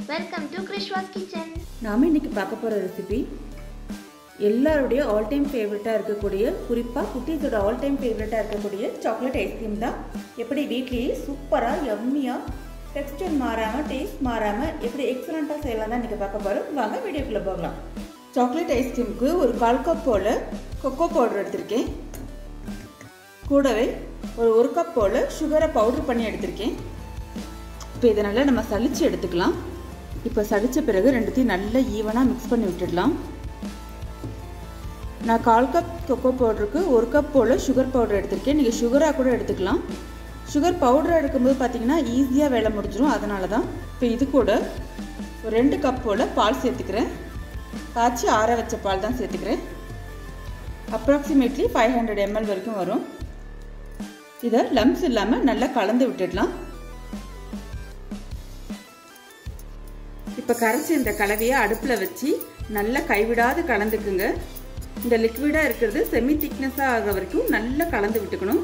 welcome to கிருஷ்வாஸ் kitchen நாம் இன்னைக்கு பார்க்க போகிற ரெசிபி எல்லாருடைய ஆல் டைம் ஃபேவரட்டாக இருக்கக்கூடிய குறிப்பாக குட்டீஸோட ஆல் டைம் ஃபேவரட்டாக இருக்கக்கூடிய சாக்லேட் ஐஸ்கிரீம் தான் எப்படி வீட்லேயே சூப்பராக எம்மியாக டெக்ஸ்டர் மாறாமல் டேஸ்ட் மாறாமல் எப்படி எக்ஸலண்ட்டாக செய்யலாம் தான் இன்றைக்கி பார்க்க போகிறோம் வாங்க வீடியோக்குள்ளே போகலாம் சாக்லேட் ஐஸ்கிரீமுக்கு ஒரு கால் கப் போல் கொக்கோ பவுடர் எடுத்திருக்கேன் கூடவே ஒரு ஒரு கப் போல் சுகரை பவுடர் பண்ணி எடுத்திருக்கேன் இப்போ இதை நல்லா நம்ம சலிச்சு எடுத்துக்கலாம் இப்போ சலிச்ச பிறகு ரெண்டுத்தையும் நல்லா ஈவனாக மிக்ஸ் பண்ணி விட்டுடலாம் நான் கால் கப் கொக்கோ பவுடருக்கு ஒரு கப் போல் சுகர் பவுடர் எடுத்திருக்கேன் நீங்கள் சுகராக கூட எடுத்துக்கலாம் சுகர் பவுடர் எடுக்கும்போது பார்த்தீங்கன்னா ஈஸியாக வேலை முடிஞ்சிடும் அதனால தான் இப்போ இது கூட ஒரு ரெண்டு கப் போல் பால் சேர்த்துக்கிறேன் காய்ச்சி ஆற வச்ச பால் தான் சேர்த்துக்கிறேன் அப்ராக்சிமேட்லி ஃபைவ் ஹண்ட்ரட் எம்எல் வரைக்கும் வரும் இதை லம்ஸ் இல்லாமல் நல்லா கலந்து விட்டுடலாம் இப்போ கரைச்சி இந்த கலவையை அடுப்பில் வச்சு நல்லா கைவிடாது கலந்துக்குங்க இந்த லிக்விடாக இருக்கிறது செமி திக்னஸாக ஆகிற வரைக்கும் நல்லா கலந்து விட்டுக்கணும்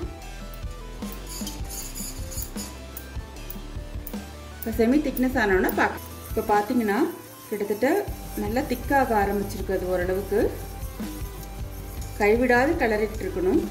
இப்போ செமி திக்னஸ் ஆனோன்னா பார்க்க இப்போ பார்த்தீங்கன்னா கிட்டத்தட்ட நல்லா திக்காக ஆரம்பிச்சிருக்கு அது ஓரளவுக்கு கைவிடாது கிளறிட்டு இருக்கணும்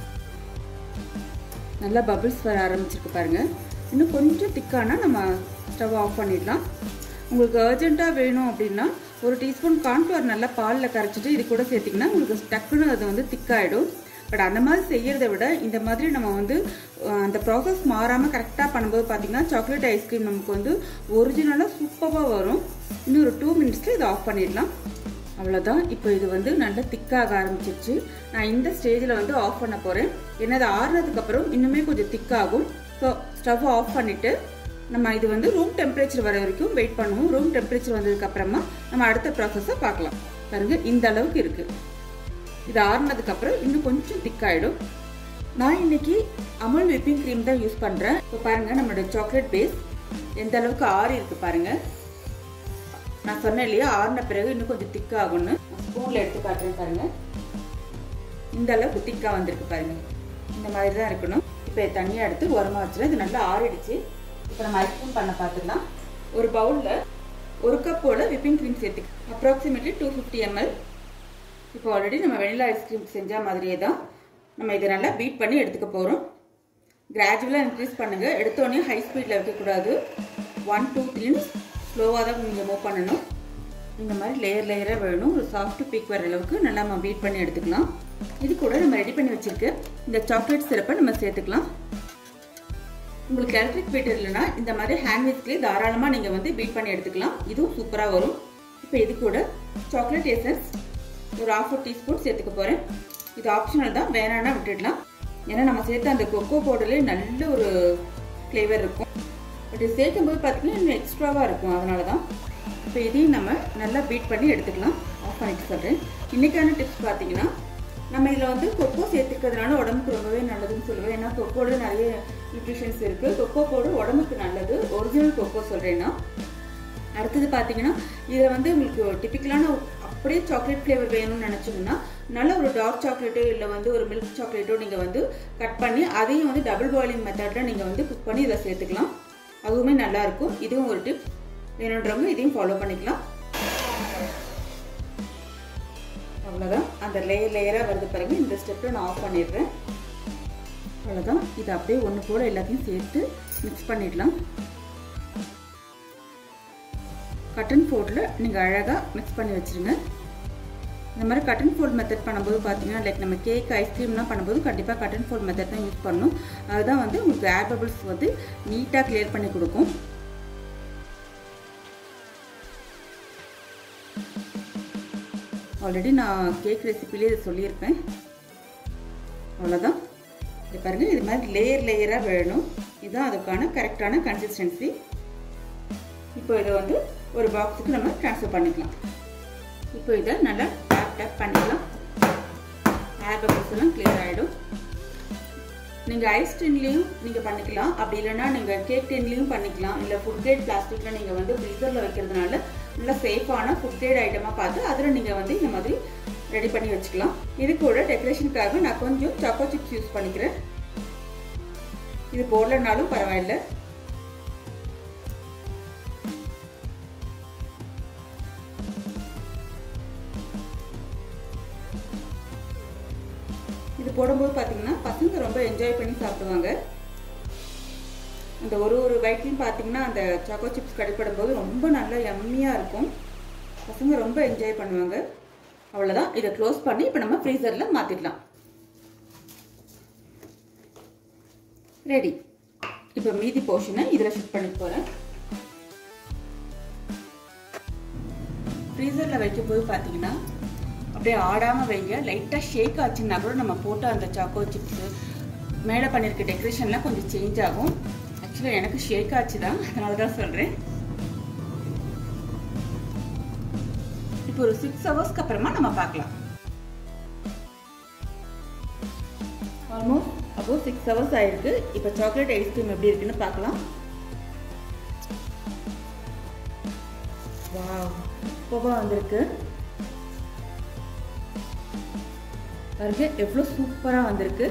நல்லா பபிள்ஸ் வர ஆரம்பிச்சிருக்கு பாருங்க இன்னும் கொஞ்சம் திக்கானா நம்ம ஸ்டவ் ஆஃப் பண்ணிடலாம் உங்களுக்கு அர்ஜென்ட்டாக வேணும் அப்படின்னா ஒரு டீஸ்பூன் கார்ன்ஃப்ளவர் நல்லா பாலில் கரைச்சிட்டு இது கூட சேர்த்திங்கன்னா உங்களுக்கு டக்குன்னு அது வந்து திக்காயிடும் பட் அந்த மாதிரி செய்கிறத விட இந்த மாதிரி நம்ம வந்து அந்த ப்ராசஸ் மாறாமல் கரெக்டாக பண்ணும்போது பார்த்தீங்கன்னா சாக்லேட் ஐஸ்கிரீம் நமக்கு வந்து ஒரிஜினலாக சூப்பராக வரும் இன்னும் ஒரு டூ மினிட்ஸில் இதை ஆஃப் பண்ணிடலாம் அவ்வளோதான் இப்போ இது வந்து நல்லா திக்காக ஆரம்பிச்சிருச்சு நான் இந்த ஸ்டேஜில் வந்து ஆஃப் பண்ண போகிறேன் என்னது ஆறுனதுக்கப்புறம் இன்னுமே கொஞ்சம் திக்காகும் ஸோ ஸ்டவ் ஆஃப் பண்ணிவிட்டு நம்ம இது வந்து ரூம் டெம்பரேச்சர் வர வரைக்கும் வெயிட் பண்ணுவோம் ரூம் டெம்பரேச்சர் வந்ததுக்கப்புறமா நம்ம அடுத்த ப்ராசஸை பார்க்கலாம் பாருங்க இந்த அளவுக்கு இருக்குது இது ஆறுனதுக்கப்புறம் இன்னும் கொஞ்சம் திக்காயிடும் நான் இன்னைக்கு அமுல் விப்பிங் க்ரீம் தான் யூஸ் பண்ணுறேன் இப்போ பாருங்கள் நம்மளோட சாக்லேட் பேஸ் எந்த அளவுக்கு ஆறி இருக்குது பாருங்கள் நான் சொன்னேன் இல்லையா ஆறின பிறகு இன்னும் கொஞ்சம் திக்காகும்னு ஸ்பூனில் எடுத்து காட்டுறேன் பாருங்கள் இந்த அளவுக்கு திக்காக வந்திருக்கு பாருங்கள் இந்த மாதிரி தான் இருக்கணும் இப்போ தண்ணியாக எடுத்து உரமாக வச்சுருவேன் இது நல்லா ஆறிடுச்சு இப்போ நம்ம ஐஸ்கிரீம் பண்ண பார்த்துக்கலாம் ஒரு பவுலில் ஒரு கப் போல் விப்பிங் க்ரீம் சேர்த்து அப்ராக்சிமேட்லி டூ ஃபிஃப்டி எம்எல் இப்போ ஆல்ரெடி நம்ம வெனிலா ஐஸ்கிரீம் செஞ்ச மாதிரியே தான் நம்ம இதை நல்லா பீட் பண்ணி எடுத்துக்க போகிறோம் கிராஜுவலாக இன்க்ரீஸ் பண்ணுங்கள் எடுத்தோடனே ஹை ஸ்பீடில் வைக்கக்கூடாது ஒன் டூ த்ரீன்னு ஸ்லோவாக தான் நீங்கள் மூவ் பண்ணணும் இந்த மாதிரி லேயர் லேயராக வேணும் ஒரு சாஃப்ட் பீக் வர அளவுக்கு நல்லா நம்ம பீட் பண்ணி எடுத்துக்கலாம் இது கூட நம்ம ரெடி பண்ணி வச்சுருக்க இந்த சாக்லேட் சிரப்பை நம்ம சேர்த்துக்கலாம் உங்களுக்கு எலக்ட்ரிக் பீட்டர் இல்லைன்னா இந்த மாதிரி ஹேண்ட் விஸ்க்லேயே தாராளமாக நீங்கள் வந்து பீட் பண்ணி எடுத்துக்கலாம் இதுவும் சூப்பராக வரும் இப்போ இது கூட சாக்லேட் எசன்ஸ் ஒரு ஆஃப் டீஸ்பூன் சேர்த்துக்க போகிறேன் இது ஆப்ஷனல் தான் வேணான்னா விட்டுடலாம் ஏன்னா நம்ம சேர்த்த அந்த கொக்கோ பவுடர்லேயே நல்ல ஒரு ஃப்ளேவர் இருக்கும் பட் இது சேர்க்கும் போது பார்த்தீங்கன்னா இன்னும் எக்ஸ்ட்ராவாக இருக்கும் அதனால தான் இப்போ இதையும் நம்ம நல்லா பீட் பண்ணி எடுத்துக்கலாம் ஆஃப் பண்ணிட்டு சொல்கிறேன் இன்றைக்கான டிப்ஸ் பார்த்தீங்கன்னா நம்ம இதில் வந்து கொக்கோ சேர்த்துக்கிறதுனால உடம்புக்கு ரொம்பவே நல்லதுன்னு சொல்லுவேன் ஏன்னா கொக்கோவில் நிறைய நியூட்ரிஷன்ஸ் இருக்குது கொக்கோ பவுடர் உடம்புக்கு நல்லது ஒரிஜினல் கொக்கோ சொல்கிறேன்னா அடுத்தது பார்த்தீங்கன்னா இதில் வந்து உங்களுக்கு டிப்பிக்கலான அப்படியே சாக்லேட் ஃப்ளேவர் வேணும்னு நினச்சிங்கன்னா நல்ல ஒரு டார்க் சாக்லேட்டோ இல்லை வந்து ஒரு மில்க் சாக்லேட்டோ நீங்கள் வந்து கட் பண்ணி அதையும் வந்து டபுள் பாயிலிங் மெத்தடில் நீங்கள் வந்து குக் பண்ணி இதில் சேர்த்துக்கலாம் அதுவுமே நல்லாயிருக்கும் இதுவும் ஒரு டிப் வேணுன்றவங்க இதையும் ஃபாலோ பண்ணிக்கலாம் அவ்வளோதான் அந்த லேயர் லேயராக வருது பிறகு இந்த ஸ்டெப்பில் நான் ஆஃப் பண்ணிடுறேன் அவ்வளோதான் இது அப்படியே ஒன்று போல எல்லாத்தையும் சேர்த்து மிக்ஸ் பண்ணிடலாம் கட்டன் ஃபோர்டில் நீங்கள் அழகாக மிக்ஸ் பண்ணி வச்சுருங்க இந்த மாதிரி கட்டன் ஃபோல்ட் மெத்தட் பண்ணும்போது பார்த்தீங்கன்னா லைக் நம்ம கேக் ஐஸ்கிரீம்லாம் பண்ணும்போது கண்டிப்பாக கட்டன் ஃபோல்ட் மெத்தட் தான் யூஸ் பண்ணணும் அதுதான் வந்து உங்களுக்கு ஏர் பபிள்ஸ் வந்து நீட்டாக கிளியர் பண்ணி கொடுக்கும் ஆல்ரெடி நான் கேக் ரெசிபிலே இதை சொல்லியிருப்பேன் அவ்வளோதான் இது பாருங்கள் இது மாதிரி லேயர் லேயராக வேணும் இதுதான் அதுக்கான கரெக்டான கன்சிஸ்டன்சி இப்போ இதை வந்து ஒரு பாக்ஸுக்கு நம்ம ட்ரான்ஸ்ஃபர் பண்ணிக்கலாம் இப்போ இதை நல்லா டேப் டேப் பண்ணிக்கலாம் ஏர் பபிள்ஸ் எல்லாம் கிளியர் ஆகிடும் நீங்கள் ஐஸ் டின்லேயும் நீங்கள் பண்ணிக்கலாம் அப்படி இல்லைன்னா நீங்கள் கேக் டின்லேயும் பண்ணிக்கலாம் இல்லை ஃபுட் கிரேட் பிளாஸ்டிக்கில் நீங்கள் வந்து ஃப்ரீசரில் வைக்கிறதுனால நல்லா சேஃபான ஃபுட் கிரேட் ஐட்டமாக பார்த்து அதில் நீங்கள் வந்து இந்த மாதிரி ரெடி பண்ணி வச்சுக்கலாம் இது கூட டெக்கரேஷனுக்காக நான் கொஞ்சம் சாக்கோ சிப்ஸ் யூஸ் பண்ணிக்கிறேன் இது போடலனாலும் பரவாயில்ல இது போடும்போது பார்த்தீங்கன்னா பசங்க ரொம்ப என்ஜாய் பண்ணி சாப்பிடுவாங்க அந்த ஒரு ஒரு பைட்லையும் பார்த்தீங்கன்னா அந்த சாக்கோ சிப்ஸ் கடிப்படும் போது ரொம்ப நல்லா எம்மியாக இருக்கும் பசங்க ரொம்ப என்ஜாய் பண்ணுவாங்க அவ்வளோதான் இதை க்ளோஸ் பண்ணி இப்போ நம்ம ஃப்ரீசரில் மாற்றிடலாம் ரெடி இப்போ மீதி போர்ஷனை இதில் ஷிஃப்ட் பண்ணி போகிறேன் ஃப்ரீசரில் வைக்கும்போது பார்த்தீங்கன்னா அப்படியே ஆடாமல் வைங்க லைட்டாக ஷேக் ஆச்சுன்னா கூட நம்ம போட்ட அந்த சாக்கோ சிப்ஸு மேலே பண்ணியிருக்க டெக்கரேஷன்லாம் கொஞ்சம் சேஞ்ச் ஆகும் ஆக்சுவலாக எனக்கு ஷேக் ஆச்சு தான் அதனால தான் சொல்கிறேன் இப்போ ஒரு சிக்ஸ் ஹவர்ஸ்க்கு அப்புறமா நம்ம பார்க்கலாம் ஆல்மோஸ்ட் அப்போ சிக்ஸ் ஹவர்ஸ் ஆயிருக்கு இப்போ சாக்லேட் ஐஸ்கிரீம் எப்படி இருக்குன்னு பார்க்கலாம் வாவ் சூப்பராக வந்திருக்கு பாருங்க எவ்வளோ சூப்பராக வந்திருக்கு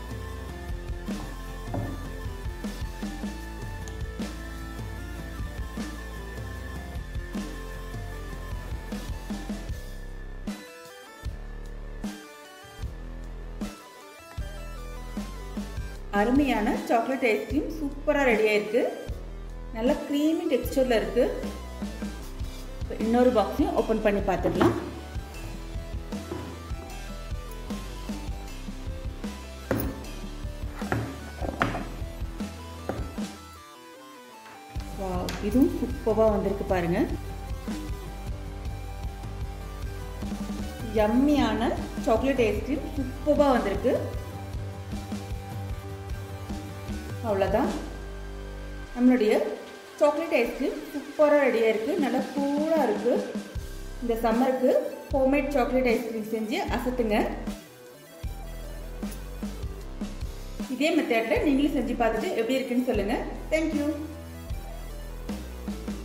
அருமையான சாக்லேட் ஐஸ்கிரீம் சூப்பராக ரெடியாக இருக்குது நல்ல க்ரீமி டெக்ஸ்டரில் இருக்குது இப்போ இன்னொரு பாக்ஸையும் ஓப்பன் பண்ணி பார்த்துடலாம் இதுவும் சூப்பராக வந்திருக்கு பாருங்க யம்மியான சாக்லேட் ஐஸ்கிரீம் சூப்பராக வந்திருக்கு அவ்வளோதான் நம்மளுடைய சாக்லேட் ஐஸ்கிரீம் சூப்பராக ரெடியாக இருக்குது நல்லா கூலாக இருக்குது இந்த சம்மருக்கு ஹோம்மேட் சாக்லேட் ஐஸ்கிரீம் செஞ்சு அசத்துங்க இதே மெத்தடில் நீங்களும் செஞ்சு பார்த்துட்டு எப்படி இருக்குன்னு சொல்லுங்கள் தேங்க்யூ